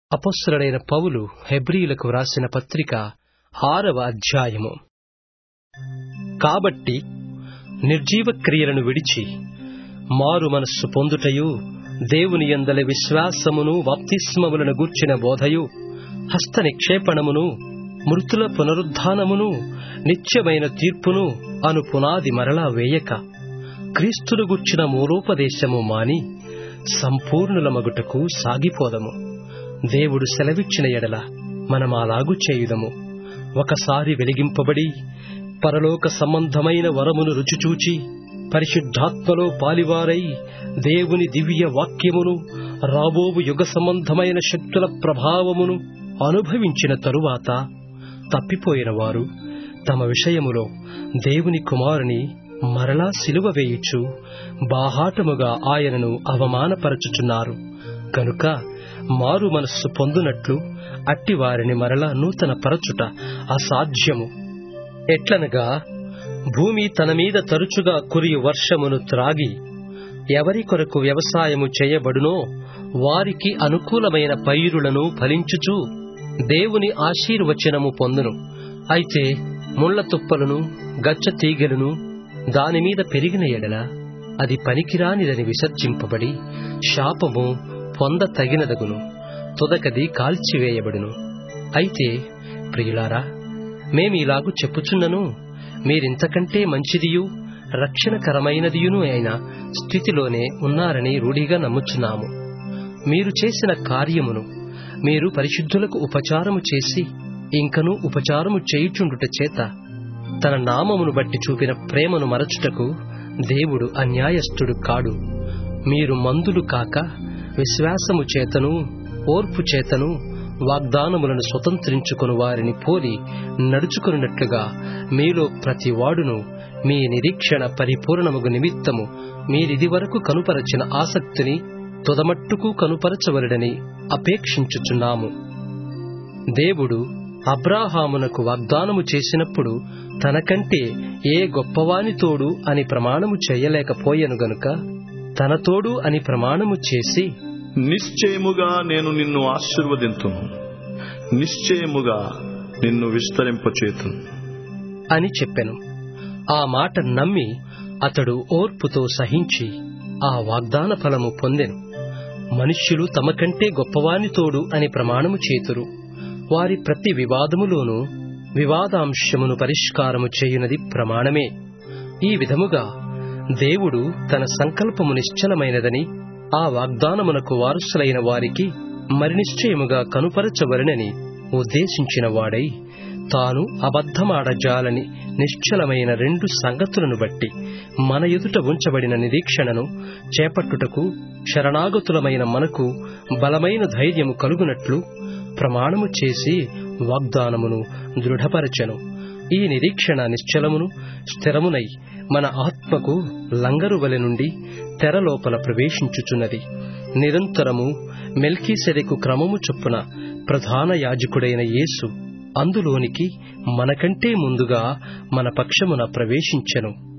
అపొస్తలుడైన పౌలు హెబ్రీయులకు వ్రాసిన పత్రిక ఆరవ అధ్యాయము కాబట్టి నిర్జీవ క్రియలను విడిచి మారు మనస్సు పొందుటయు దేవుని యందలి విశ్వాసమును బాప్తిస్మములను గూర్చిన బోధయు హస్త నిక్షేపణమును మృతుల పునరుద్ధానమును నిత్యమైన తీర్పును అను పునాది మరలా వేయక క్రీస్తును గుర్చిన మూలోపదేశము మాని సంపూర్ణులమగుటకు సాగిపోదము దేవుడు సెలవిచ్చిన ఎడల మనమాలాగు చేయుదము ఒకసారి వెలిగింపబడి పరలోక సంబంధమైన వరమును రుచిచూచి పరిశుద్ధాత్మలో పాలివారై దేవుని దివ్య వాక్యమును రాబోవు యుగ సంబంధమైన శక్తుల ప్రభావమును అనుభవించిన తరువాత తప్పిపోయిన వారు తమ విషయములో దేవుని కుమారుని మరలా సిలువ వేయుచు బాహాటముగా ఆయనను అవమానపరచుచున్నారు కనుక మారు మనస్సు పొందునట్లు అట్టివారిని మరలా నూతన పరచుట అసాధ్యము ఎట్లనగా భూమి తన మీద తరచుగా కురియు వర్షమును త్రాగి ఎవరి కొరకు వ్యవసాయము చేయబడునో వారికి అనుకూలమైన పైరులను ఫలించుచు దేవుని ఆశీర్వచనము పొందును అయితే ముళ్ల తుప్పలను గచ్చ తీగలను దానిమీద పెరిగిన ఎడల అది పనికిరానిదని విసర్జింపబడి శాపము పొంద తగినదగును తుదకది కాల్చివేయబడును అయితే ప్రియులారా మేమిలాగు చెప్పుచున్నను మీరింతకంటే మంచిదియు రక్షణకరమైనదియును అయిన స్థితిలోనే ఉన్నారని రూఢిగా నమ్ముచున్నాము మీరు చేసిన కార్యమును మీరు పరిశుద్ధులకు ఉపచారము చేసి ఇంకను ఉపచారము చేయుచుండుట చేత తన నామమును బట్టి చూపిన ప్రేమను మరచుటకు దేవుడు అన్యాయస్థుడు కాడు మీరు మందులు కాక విశ్వాసము చేతను ఓర్పు చేతను వాగ్దానములను స్వతంత్రించుకుని వారిని పోలి నడుచుకున్నట్లుగా మీలో ప్రతి వాడును మీ నిరీక్షణ పరిపూర్ణముగు నిమిత్తము మీరిది వరకు కనుపరచిన ఆసక్తిని తుదమట్టుకు కనుపరచవలడని అపేక్షించుచున్నాము దేవుడు అబ్రాహామునకు వాగ్దానము చేసినప్పుడు తనకంటే ఏ గొప్పవాని తోడు అని ప్రమాణము చేయలేకపోయెను గనుక తన తోడు అని ప్రమాణము చేసి నిశ్చయముగా నేను నిన్ను ఆశీర్వదింతును నిశ్చయముగా నిన్ను విస్తరింపచేతును అని చెప్పెను ఆ మాట నమ్మి అతడు ఓర్పుతో సహించి ఆ వాగ్దాన ఫలము పొందెను మనుష్యులు తమకంటే గొప్పవాని తోడు అని ప్రమాణము చేతురు వారి ప్రతి వివాదములోనూ వివాదాంశమును పరిష్కారము చేయునది ప్రమాణమే ఈ విధముగా దేవుడు తన సంకల్పము నిశ్చలమైనదని ఆ వాగ్దానమునకు వారసులైన వారికి మరి నిశ్చయముగా కనుపరచవలనని ఉద్దేశించిన వాడై తాను అబద్ధమాడజాలని నిశ్చలమైన రెండు సంగతులను బట్టి మన ఎదుట ఉంచబడిన నిరీక్షణను చేపట్టుటకు శరణాగతులమైన మనకు బలమైన ధైర్యము కలుగునట్లు ప్రమాణము చేసి వాగ్దానమును దృఢపరచెను ఈ నిరీక్షణ నిశ్చలమును స్థిరమునై మన ఆత్మకు లంగరువలె నుండి తెరలోపల ప్రవేశించుచున్నది నిరంతరము మెల్కీసెదెకు క్రమము చొప్పున ప్రధాన యాజకుడైన యేసు అందులోనికి మనకంటే ముందుగా మన పక్షమున ప్రవేశించెను